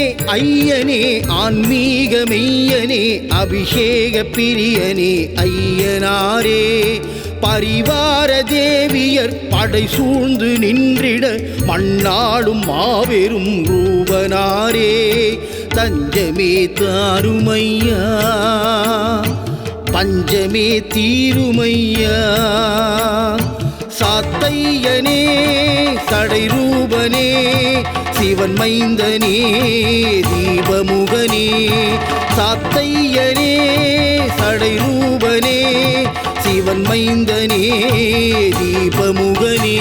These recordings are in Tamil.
ஐயனே ஆன்மீக மெய்யனே அபிஷேக பிரியனே ஐயனாரே பரிவார தேவியர் படை சூழ்ந்து நின்றிட மண்ணாடும் மாபெரும் ரூபனாரே தஞ்சமே தாருமையா பஞ்சமே தீருமையா சாத்தையனே சடை ரூபனே சிவன் மைந்தனே தீபமுகனே சாத்தையனே சடை ரூபனே சிவன் மைந்தனே தீபமுகனே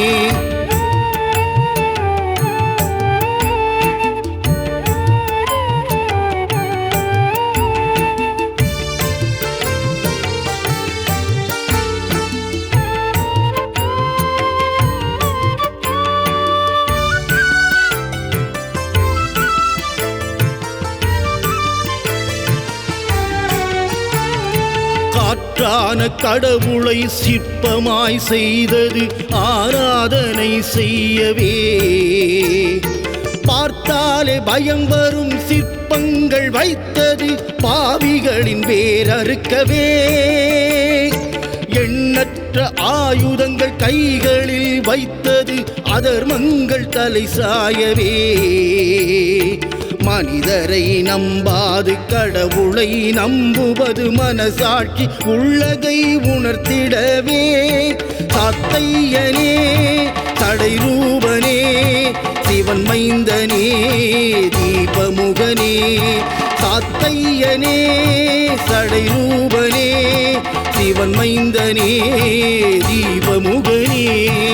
காற்றான கடவுளை சிற்பமாய் செய்தது ஆராதனை செய்யவே பார்த்தாலே பயம் வரும் சிற்பங்கள் வைத்தது பாவிகளின் வேரறுக்கவே எண்ணற்ற ஆயுதங்கள் கைகளில் வைத்தது அதர்மங்கள் தலை சாயவே மனிதரை நம்பாது கடவுளை நம்புவது மனசாட்சி உள்ளதை உணர்த்திடவே சாத்தையனே தடை ரூபனே சிவன் மைந்தனே தீபமுகனே சாத்தையனே சடை ரூபனே சிவன் மைந்தனே தீபமுகனே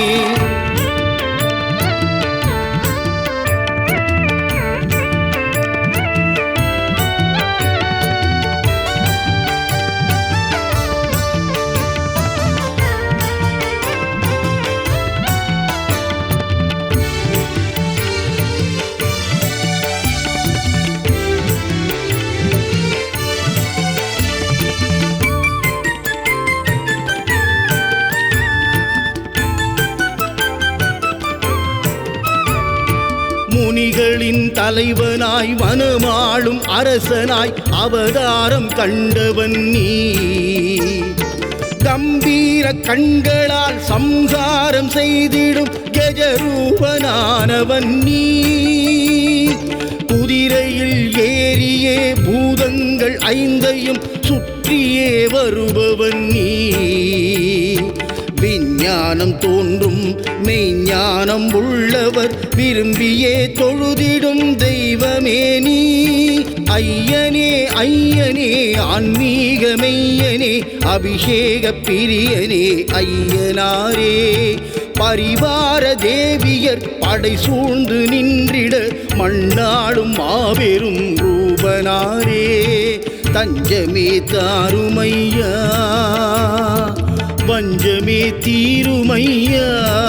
முனிகளின் தலைவனாய் வனமாளும் அரசனாய் அவதாரம் கண்டவன் நீ கம்பீர கண்களால் சம்சாரம் செய்திடும் கஜரூபனானவன் நீ குதிரையில் ஏறியே பூதங்கள் ஐந்தையும் சுற்றியே வருபவன் நீ விஞ்ஞானம் தோன்றும் மெய்ஞானம் உள்ளவர் விரும்பியே தொழுதிடும் தெய்வமே நீ ஐயனே ஐயனே ஆன்மீக மெய்யனே அபிஷேக பிரியனே ஐயனாரே பரிவார தேவியர் படை சூழ்ந்து நின்றிட மண்ணாடும் மாபெரும் ரூபனாரே தஞ்சமே தாருமையா வஞ்சமே தீருமையா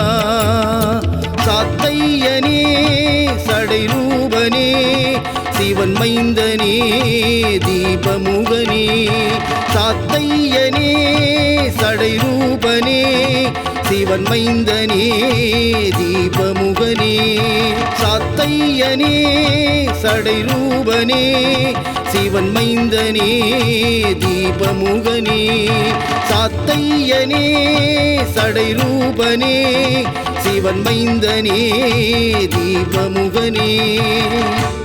சாத்தையனே சடை ரூபனே சிவன் மைந்தனே தீபமுகனே சாத்தையனே சடை ரூபனே சிவன் மைந்தனே தீபமுகனே சாத்தையனே சடை ரூபனே சிவன் மைந்தனே தீபமுகனே சாத்தையனே சடை ரூபனே சிவன் மைந்தனே தீபமுகனே